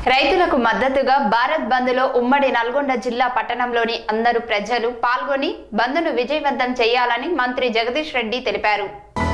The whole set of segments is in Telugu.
రైతులకు మద్దతుగా భారత్ బంద్లో ఉమ్మడి నల్గొండ జిల్లా పట్టణంలోని అందరూ ప్రజలు పాల్గొని బంద్ను విజయవంతం చేయాలని మంత్రి జగదీష్ రెడ్డి తెలిపారు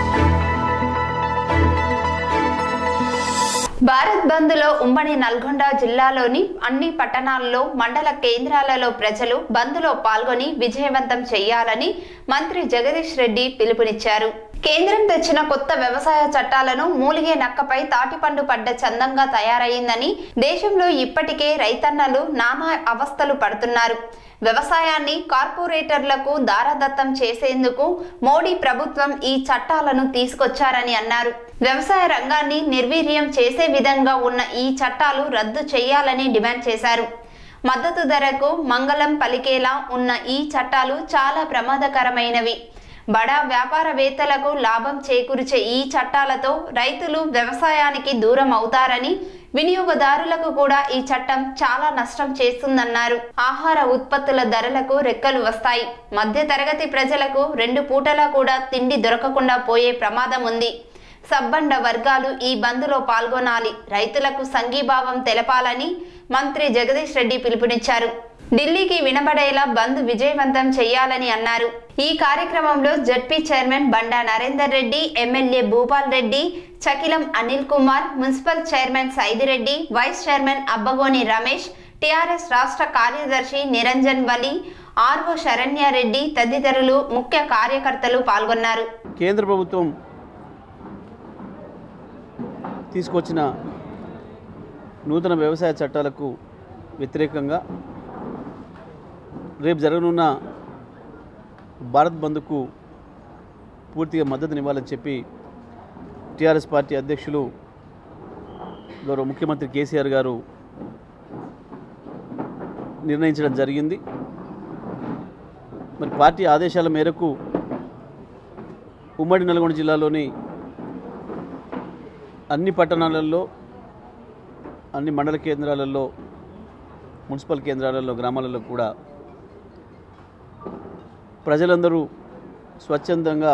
భారత్ బంద్ లో ఉమ్మడి నల్గొండ జిల్లాలోని అన్ని పట్టణాల్లో మండల కేంద్రాలలో ప్రజలు బంద్ లో పాల్గొని విజయవంతం చేయాలని మంత్రి జగదీష్ రెడ్డి పిలుపునిచ్చారు కేంద్రం తెచ్చిన కొత్త వ్యవసాయ చట్టాలను మూలిగే నక్కపై తాటిపండు పడ్డ చందంగా తయారయ్యిందని దేశంలో ఇప్పటికే రైతన్నలు నానా అవస్థలు పడుతున్నారు వ్యవసాయాన్ని కార్పొరేటర్లకు దారదత్తం చేసేందుకు మోడీ ప్రభుత్వం ఈ చట్టాలను తీసుకొచ్చారని అన్నారు వ్యవసాయ రంగాన్ని నిర్వీర్యం చేసే విధంగా ఉన్న ఈ చట్టాలు రద్దు చేయాలని డిమాండ్ చేశారు మద్దతు ధరకు మంగళం పలికేలా ఉన్న ఈ చట్టాలు చాలా ప్రమాదకరమైనవి బడా వ్యాపారవేత్తలకు లాభం చేకూర్చే ఈ చట్టాలతో రైతులు వ్యవసాయానికి దూరం అవుతారని వినియోగదారులకు కూడా ఈ చట్టం చాలా నష్టం చేస్తుందన్నారు ఆహార ఉత్పత్తుల ధరలకు రెక్కలు వస్తాయి మధ్య తరగతి ప్రజలకు రెండు పూటలా కూడా తిండి దొరకకుండా పోయే ప్రమాదం ఉంది సబ్బండ వర్గాలు ఈ బంద్లో పాల్గొనాలి రైతులకు సంఘీభావం తెలపాలని మంత్రి జగదీష్ రెడ్డి పిలుపునిచ్చారు ఢిల్లీకి వినబడేలా బంద్ విజయవంతం చేయాలని అన్నారు ఈ కార్యక్రమంలో ZP chairman Banda Narender Reddy MLA Bhupal Reddy Chakilam Anil Kumar municipal chairman Saidireddy vice chairman Abbagoni Ramesh TRS రాష్ట్ర కార్యదర్శి నిరంజన్ వలి ఆర్వో శరణ్యారెడ్డి తదితరులు ముఖ్య కార్యకర్తలు పాల్గొన్నారు కేంద్ర ప్రభుత్వం తీసుకొచ్చిన నూతన వ్యవసాయ చట్టాలకు వ్యతిరేకంగా రేపు జరగనున్న భారత్ బంద్కు పూర్తిగా మద్దతునివ్వాలని చెప్పి టీఆర్ఎస్ పార్టీ అధ్యక్షులు గౌరవ ముఖ్యమంత్రి కేసీఆర్ గారు నిర్ణయించడం జరిగింది మరి పార్టీ ఆదేశాల మేరకు ఉమ్మడి నల్గొండ జిల్లాలోని అన్ని పట్టణాలలో అన్ని మండల కేంద్రాలలో మున్సిపల్ కేంద్రాలలో గ్రామాలలో కూడా ప్రజలందరూ స్వచ్ఛందంగా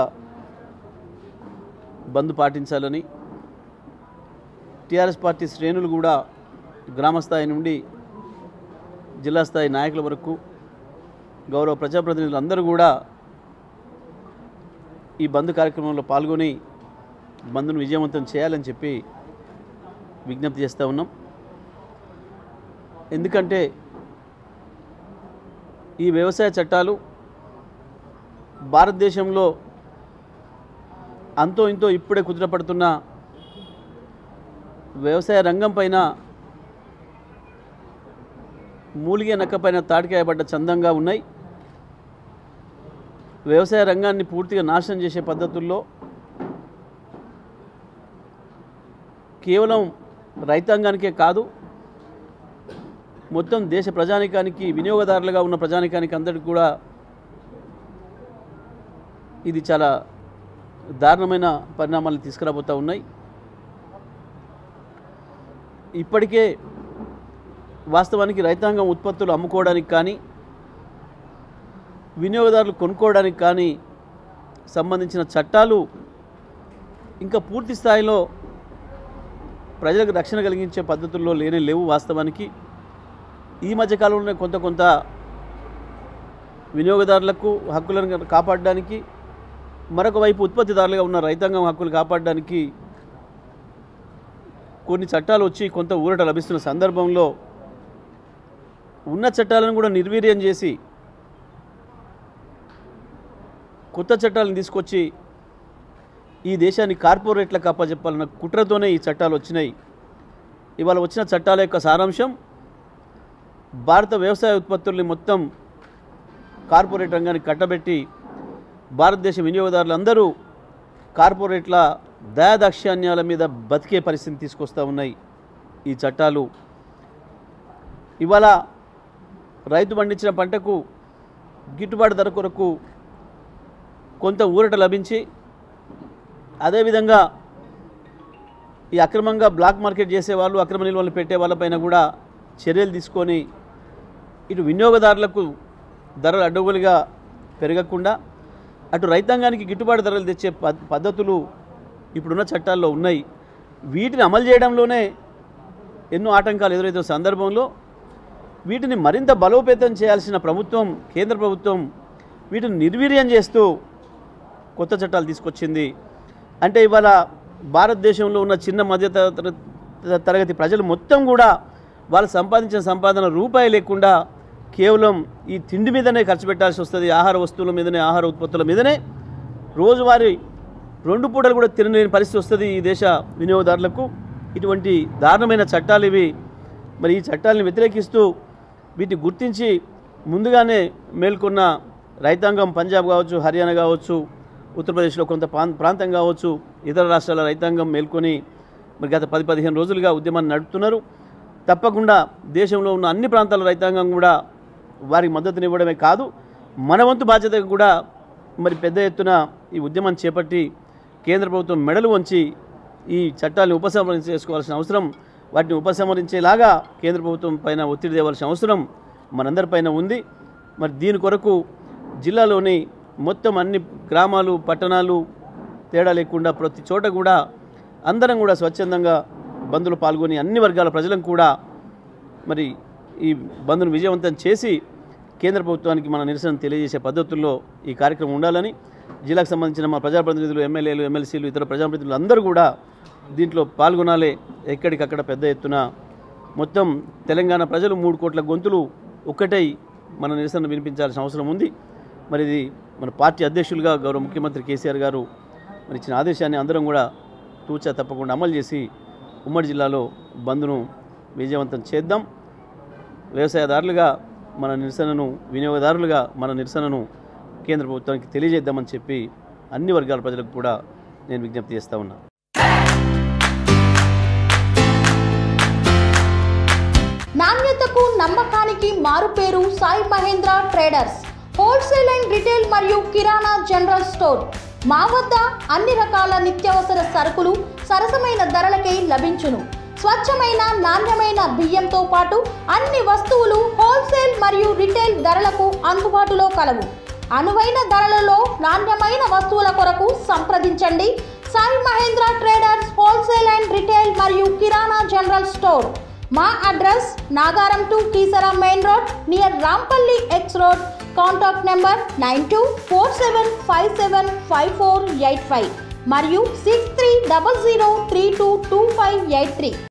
బంద్ పాటించాలని టీఆర్ఎస్ పార్టీ శ్రేణులు కూడా గ్రామ స్థాయి నుండి జిల్లా స్థాయి నాయకుల వరకు గౌరవ ప్రజాప్రతినిధులు అందరూ కూడా ఈ బంద్ కార్యక్రమంలో పాల్గొని బంద్ను విజయవంతం చేయాలని చెప్పి విజ్ఞప్తి చేస్తూ ఉన్నాం ఎందుకంటే ఈ వ్యవసాయ చట్టాలు భారతదేశంలో అంతో ఇంతో ఇప్పుడే కుదురపడుతున్న వ్యవసాయ రంగం పైన మూలిగే నక్క పైన తాటికాయబడ్డ చందంగా ఉన్నాయి వ్యవసాయ రంగాన్ని పూర్తిగా నాశనం చేసే పద్ధతుల్లో కేవలం రైతాంగానికే కాదు మొత్తం దేశ ప్రజానికానికి వినియోగదారులుగా ఉన్న ప్రజానికానికి అందరికీ కూడా ఇది చాలా దారుణమైన పరిణామాలను తీసుకురాబోతూ ఉన్నాయి ఇప్పటికే వాస్తవానికి రైతాంగం ఉత్పత్తులు అమ్ముకోవడానికి కానీ వినియోగదారులు కొనుక్కోవడానికి కానీ సంబంధించిన చట్టాలు ఇంకా పూర్తి స్థాయిలో ప్రజలకు రక్షణ కలిగించే పద్ధతుల్లో లేనే లేవు వాస్తవానికి ఈ మధ్యకాలంలోనే కొంత కొంత వినియోగదారులకు హక్కులను కాపాడడానికి మరొక వైపు ఉత్పత్తిదారులుగా ఉన్న రైతాంగం హక్కులు కాపాడడానికి కొన్ని చట్టాలు వచ్చి కొంత ఊరట లభిస్తున్న సందర్భంలో ఉన్న చట్టాలను కూడా నిర్వీర్యం చేసి కొత్త చట్టాలను తీసుకొచ్చి ఈ దేశాన్ని కార్పొరేట్లకు అప్పచెప్పాలన్న కుట్రతోనే ఈ చట్టాలు వచ్చినాయి ఇవాళ వచ్చిన చట్టాల యొక్క సారాంశం భారత వ్యవసాయ ఉత్పత్తుల్ని మొత్తం కార్పొరేట్ రంగానికి కట్టబెట్టి భారతదేశ వినియోగదారులందరూ కార్పొరేట్ల దయాదాక్ష్యాన్యాల మీద బతికే పరిస్థితిని తీసుకొస్తూ ఉన్నాయి ఈ చట్టాలు ఇవాళ రైతు పండించిన పంటకు గిట్టుబాటు ధర కొరకు కొంత ఊరట లభించి అదేవిధంగా ఈ అక్రమంగా బ్లాక్ మార్కెట్ చేసేవాళ్ళు అక్రమ నిల్వలు పెట్టే వాళ్ళపైన కూడా చర్యలు తీసుకొని ఇటు వినియోగదారులకు ధరలు అడ్డగోలుగా పెరగకుండా అటు రైతాంగానికి గిట్టుబాటు ధరలు తెచ్చే పద్- పద్ధతులు ఇప్పుడున్న చట్టాల్లో ఉన్నాయి వీటిని అమలు చేయడంలోనే ఎన్నో ఆటంకాలు ఎదురవుతున్న సందర్భంలో వీటిని మరింత బలోపేతం చేయాల్సిన ప్రభుత్వం కేంద్ర ప్రభుత్వం వీటిని నిర్వీర్యం చేస్తూ కొత్త చట్టాలు తీసుకొచ్చింది అంటే ఇవాళ భారతదేశంలో ఉన్న చిన్న మధ్య తర- తరగతి ప్రజలు మొత్తం కూడా వాళ్ళు సంపాదించిన సంపాదన రూపాయి లేకుండా కేవలం ఈ తిండి మీదనే ఖర్చు పెట్టాల్సి వస్తుంది ఆహార వస్తువుల మీదనే ఆహార ఉత్పత్తుల మీదనే రోజువారీ రెండు పూటలు కూడా తినలేని పరిస్థితి వస్తుంది ఈ దేశ వినియోగదారులకు ఇటువంటి దారుణమైన చట్టాలు ఇవి మరి ఈ చట్టాలను వ్యతిరేకిస్తూ వీటిని గుర్తించి ముందుగానే మేల్కొన్న రైతాంగం పంజాబ్ కావచ్చు హర్యానా కావచ్చు ఉత్తరప్రదేశ్లో కొంత ప్రాం- ప్రాంతం కావచ్చు ఇతర రాష్ట్రాల రైతాంగం మేల్కొని మరి గత పది పదిహేను రోజులుగా ఉద్యమాన్ని నడుపుతున్నారు తప్పకుండా దేశంలో ఉన్న అన్ని ప్రాంతాల రైతాంగం కూడా వారికి మద్దతునివ్వడమే కాదు మన వంతు బాధ్యత కూడా మరి పెద్ద ఎత్తున ఈ ఉద్యమం చేపట్టి కేంద్ర ప్రభుత్వం మెడలు వంచి ఈ చట్టాలను ఉపసంహరణ చేసుకోవాల్సిన అవసరం వాటిని ఉపసంహరించేలాగా కేంద్ర ప్రభుత్వం పైన ఒత్తిడి తేవాల్సిన అవసరం మనందరిపైన ఉంది మరి దీని కొరకు జిల్లాలోని మొత్తం అన్ని గ్రామాలు పట్టణాలు తేడా లేకుండా ప్రతి చోట కూడా అందరం కూడా స్వచ్ఛందంగా బంద్లో పాల్గొని అన్ని వర్గాల ప్రజలను కూడా మరి ఈ బంద్ను విజయవంతం చేసి కేంద్ర ప్రభుత్వానికి మన నిరసన తెలియజేసే పద్ధతుల్లో ఈ కార్యక్రమం ఉండాలని జిల్లాకు సంబంధించిన మా ప్రజాప్రతినిధులు ఎమ్మెల్యేలు ఎమ్మెల్సీలు ఇతర ప్రజాప్రతినిధులు అందరూ కూడా దీంట్లో పాల్గొనాలి ఎక్కడికక్కడ పెద్ద ఎత్తున మొత్తం తెలంగాణ ప్రజలు మూడు కోట్ల గొంతులు ఒక్కటై మన నిరసన వినిపించాల్సిన అవసరం ఉంది మరి ఇది మన పార్టీ అధ్యక్షులుగా గౌరవ ముఖ్యమంత్రి కేసీఆర్ గారు మరి ఇచ్చిన ఆదేశాన్ని అందరం కూడా తూచా తప్పకుండా అమలు చేసి ఉమ్మడి జిల్లాలో బంద్ను విజయవంతం చేద్దాం వ్యవసాయదారులుగా మన నిరసనను వినియోగదారులుగా మన నిరసనను కేంద్ర ప్రభుత్వానికి తెలియజేద్దామని చెప్పి అన్ని వర్గాల ప్రజలకు కూడా నేను విజ్ఞప్తి చేస్తా ఉన్నా నాణ్యతకు నమ్మకానికి మారుపేరు Sai Mahendra traders wholesale and retail మరియు కిరాణా జనరల్ స్టోర్ మా వద్ద అన్ని రకాల నిత్యావసర సరుకులు సరసమైన ధరలకే లభించును స్వచ్ఛమైన నాణ్యమైన బియ్యంతో పాటు అన్ని వస్తువులు హోల్సేల్ మరియు రిటైల్ ధరలకు అందుబాటులో కలవు అనువైన ధరలలో నాణ్యమైన వస్తువుల కొరకు సంప్రదించండి Sai Mahendra traders wholesale and retail మరియు కిరాణా జనరల్ స్టోర్ మా address Nagaram to Keesara main road near Rampally X road contact number nine two four seven five seven five four eight five మరియు six three double zero three two two five eight three